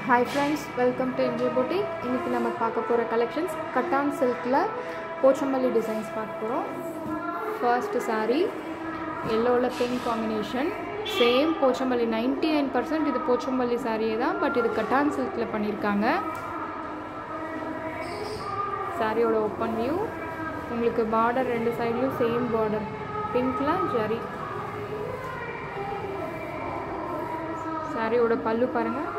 hi friends welcome to NJ boutique இன்றைக்கி நம்ம பார்க்க போகிற கலெக்ஷன்ஸ் கட்டான் சில்கில் போச்சம்பள்ளி டிசைன்ஸ் பார்க்க போகிறோம் ஃபர்ஸ்ட் saree எல்லோவில் pink combination same Pochampally ninety nine percent இது போச்சம்பள்ளி சாரியே தான் பட் இது கட்டான் சில்கில் பண்ணியிருக்காங்க சாரியோட ஓப்பன் வியூ உங்களுக்கு பார்டர் ரெண்டு சைட்லையும் சேம் பார்டர் பிங்க்ல ஜரி சாரியோட பல்லு பாருங்கள்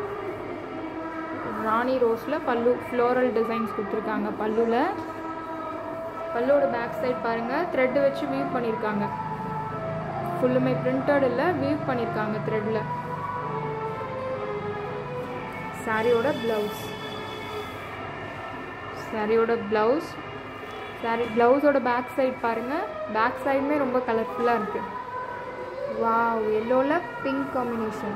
ராணி ரோஸில் பல்லு ஃப்ளோரல் டிசைன்ஸ் கொடுத்துருக்காங்க பல்லுவில் பல்லுவோட பேக் சைட் பாருங்கள் த்ரெட்டு வச்சு வீவ் பண்ணியிருக்காங்க ஃபுல்லுமே பிரிண்டட் இல்லை வீவ் பண்ணியிருக்காங்க த்ரெட்டில் சாரியோட ப்ளவுஸ் சாரியோட ப்ளவுஸ் சாரி ப்ளவுஸோட பேக் சைட் பாருங்கள் பேக் சைடுமே ரொம்ப கலர்ஃபுல்லாக இருக்குது வாவ் எல்லோவில் பிங்க் காம்பினேஷன்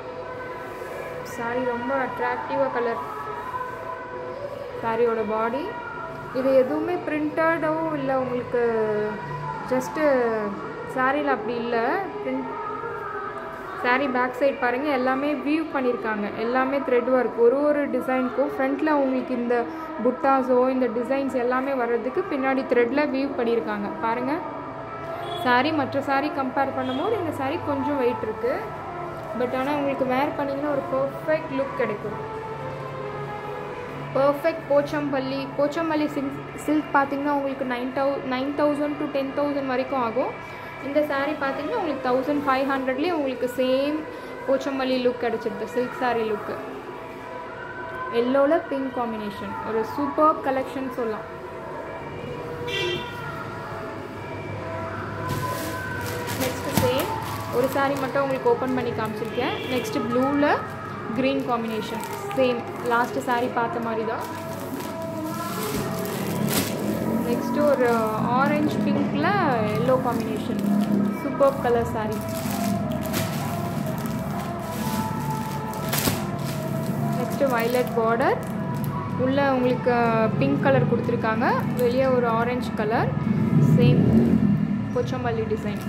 சாரி ரொம்ப அட்ராக்டிவாக கலர் சாரியோட பாடி இது எதுவுமே பிரிண்டடும் இல்லை உங்களுக்கு ஜஸ்ட்டு சாரியில் அப்படி இல்லை பிரிண்ட் சாரி பேக் சைட் பாருங்கள் எல்லாமே வியூ பண்ணியிருக்காங்க எல்லாமே த்ரெட் ஒர்க் ஒரு ஒரு டிசைனுக்கும் ஃப்ரண்ட்டில் உங்களுக்கு இந்த புட்டாஸோ இந்த டிசைன்ஸ் எல்லாமே வர்றதுக்கு பின்னாடி த்ரெட்டில் வியூ பண்ணியிருக்காங்க பாருங்கள் சாரி மற்ற சாரி கம்பேர் பண்ணும்போது இந்த சாரி கொஞ்சம் வெயிட் இருக்குது பட் ஆனால் உங்களுக்கு வேர் பண்ணிங்கன்னா ஒரு பர்ஃபெக்ட் லுக் கிடைக்கும் perfect Pochampally Pochampally silk silk பார்த்தீங்கன்னா உங்களுக்கு நைன் தௌ nine thousand to ten thousand வரைக்கும் ஆகும் இந்த சாரீ பார்த்தீங்கன்னா உங்களுக்கு தௌசண்ட் ஃபைவ் ஹண்ட்ரட்லேயே உங்களுக்கு சேம் போச்சம்பள்ளி லுக் கிடச்சிருது சில்க் சாரீ லுக்கு எல்லோவில் பிங்க் காம்பினேஷன் ஒரு சூப்பர் கலெக்ஷன் சொல்லலாம் நெக்ஸ்ட்டு சேம் ஒரு சாரீ மட்டும் உங்களுக்கு ஓப்பன் பண்ணி காமிச்சிருக்கேன் நெக்ஸ்ட்டு ப்ளூவில் green combination same last sari பார்த்த மாதிரி தான் நெக்ஸ்ட்டு ஒரு ஆரஞ்ச் பிங்க்கில் yellow combination super colour sari next violet border உள்ளே உங்களுக்கு பிங்க் கலர் கொடுத்துருக்காங்க வெளியே ஒரு ஆரஞ்சு கலர் சேம் கொச்சம்பள்ளி டிசைன்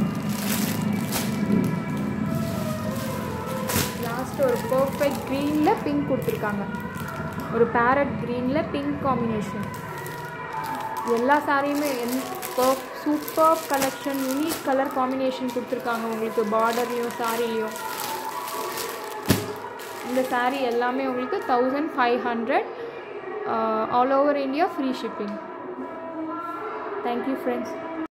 லாஸ்ட் ஒரு பர்ஃபெக்ட் க்ரீனில் பிங்க் கொடுத்துருக்காங்க ஒரு பேரட் க்ரீனில் பிங்க் காம்பினேஷன் எல்லா சாரியுமே என் super collection unique colour combination கொடுத்துருக்காங்க உங்களுக்கு பார்டர்லேயும் சாரிலையும் இந்த சாரீ எல்லாமே உங்களுக்கு thousand five hundred all over India free shipping thank you friends